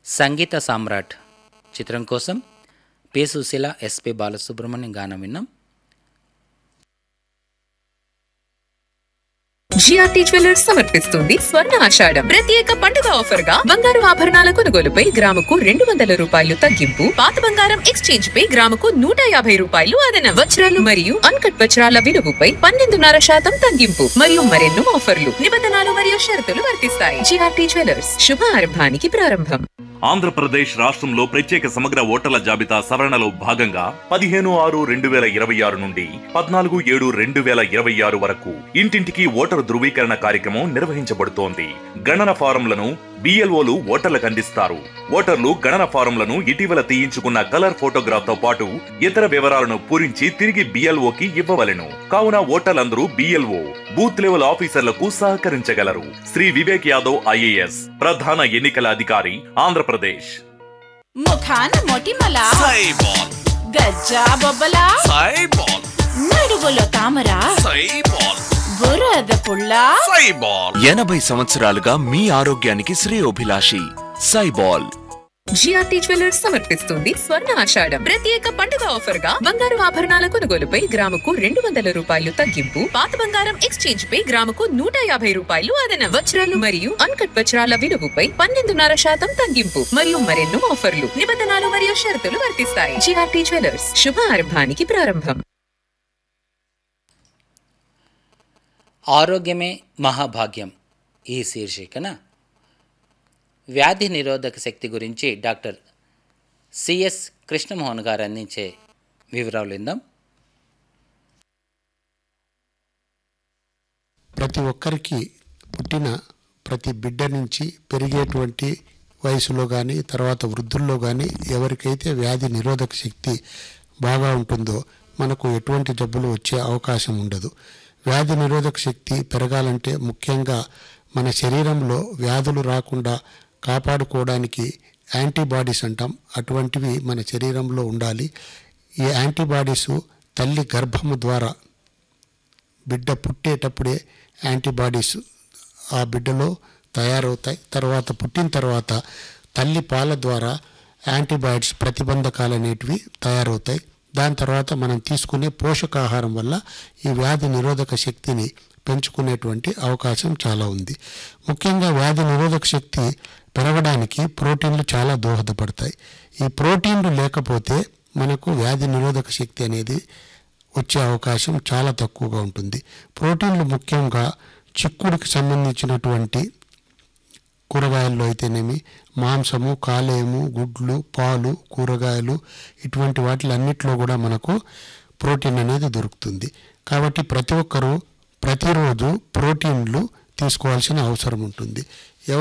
సంగీత సామ్రాట్ చిత్రం కోసం P Susheela SP Balasubrahmanyam గానం విన్నాం జిఆర్టీ జ్యువెలర్స్ సమర్పిస్తుంది స్వర్ణ ఆషాఢం ప్రత్యేక పండుగ ఆఫర్ గా బంగారు ఆభరణాల కొనుగోలుపై గ్రాముకు రెండు వందల రూపాయలు తగ్గింపు పాత బంగారం ఎక్స్చేంజ్ పై గ్రాముకు నూట యాభై రూపాయలు అదన వజ్రాలు మరియు అన్కట్ వజ్రాల విలువపై పన్నెండున్నర శాతం తగ్గింపు మరియు మరెన్నో ఆఫర్లు నిబంధనలు మరియు షరతులు వర్తిస్తాయి జిఆర్టీ జ్యువెలర్స్ శుభ ఆరంభానికి ప్రారంభం ఆంధ్రప్రదేశ్ రాష్ట్రంలో ప్రత్యేక సమగ్ర ఓటర్ల జాబితా సవరణలో భాగంగా పదిహేను ఆరు రెండు వేల ఇరవై ఆరు నుండి పద్నాలుగు ఏడు రెండు వేల ఇరవై ఆరు వరకు ఇంటింటికి ఓటరు ధృవీకరణ కార్యక్రమం నిర్వహించబడుతోంది గణన ఫారంలను బిఎల్ఓలు ఓటర్లకు అందిస్తారు ఓటర్లు గణన ఫారంలను ఇటీవల తీయించుకున్న కలర్ ఫోటోగ్రాఫ్ తో పాటు ఇతర వివరాలను పూరించి తిరిగి బిఎల్ఓకి ఇవ్వవలెను కావున ఓటర్లందరూ బిఎల్ఓ బూత్ లెవెల్ ఆఫీసర్లకు సహకరించగలరు శ్రీ వివేక్ యాదవ్ ఐఏఎస్ ప్రధాన ఎన్నికల అధికారి ఆంధ్రప్రదేశ్ ముఖాన మొటిమల సైబాల్ గజ్జా బొబ్బల సైబాల్ నడుగులో తామర సైబాల్ బురద పుల్ల సైబాల్ ఎనభై సంవత్సరాలుగా మీ ఆరోగ్యానికి శ్రేయోభిలాషి సైబాల్ జిఆర్టీ జ్యువెలర్స్ సమర్పిస్తుంది స్వర్ణ ఆషాఢం ప్రత్యేక పండుగ ఆఫర్ గా బంగారు ఆభరణాల కొనుగోలుపై గ్రాముకు రెండు వందల రూపాయలు తగ్గింపు పాత బంగారం ఎక్స్చేంజ్ పై గ్రాముకు నూట యాభై రూపాయలు అదన వజ్రాలు మరియు అన్కట్ వజ్రాల విలువపై పన్నెండున్నర శాతం తగ్గింపు మరియు మరెన్నో ఆఫర్లు నిబంధనలు మరియు షరతులు వర్తిస్తాయి జిఆర్టీ జ్యువెలర్స్ శుభ ఆరంభానికి ప్రారంభం ఆరోగ్యమే మహాభాగ్యం ఈ శీర్షికన వ్యాధి నిరోధక శక్తి గురించి డాక్టర్ సిఎస్ కృష్ణమోహన్ గారు అందించే వివరాలు విందాం ప్రతి ఒక్కరికి పుట్టిన ప్రతి బిడ్డ నుంచి పెరిగేటువంటి వయసులో కానీ తర్వాత వృద్ధుల్లో కానీ ఎవరికైతే వ్యాధి నిరోధక శక్తి బాగా ఉంటుందో మనకు ఎటువంటి జబ్బులు వచ్చే అవకాశం ఉండదు వ్యాధి నిరోధక శక్తి పెరగాలంటే ముఖ్యంగా మన శరీరంలో వ్యాధులు రాకుండా కాపాడుకోవడానికి యాంటీబాడీస్ అంటాం అటువంటివి మన శరీరంలో ఉండాలి ఈ యాంటీబాడీస్ తల్లి గర్భము ద్వారా బిడ్డ పుట్టేటప్పుడే యాంటీబాడీస్ ఆ బిడ్డలో తయారవుతాయి తర్వాత పుట్టిన తర్వాత తల్లి పాల ద్వారా యాంటీబయాటిక్స్ ప్రతిబంధకాలు అనేటివి తయారవుతాయి దాని తర్వాత మనం తీసుకునే పోషకాహారం వల్ల ఈ వ్యాధి నిరోధక శక్తిని పెంచుకునేటువంటి అవకాశం చాలా ఉంది ముఖ్యంగా వ్యాధి నిరోధక శక్తి పెరగడానికి ప్రోటీన్లు చాలా దోహదపడతాయి ఈ ప్రోటీన్లు లేకపోతే మనకు వ్యాధి నిరోధక శక్తి అనేది వచ్చే అవకాశం చాలా తక్కువగా ఉంటుంది ప్రోటీన్లు ముఖ్యంగా చిక్కుడికి సంబంధించినటువంటి కూరగాయల్లో అయితేనేమి మాంసము కాలేయము గుడ్లు పాలు కూరగాయలు ఇటువంటి వాటిలన్నిటిలో కూడా మనకు ప్రోటీన్ అనేది దొరుకుతుంది కాబట్టి ప్రతి ఒక్కరూ ప్రతిరోజు ప్రోటీన్లు తీసుకోవాల్సిన అవసరం ఉంటుంది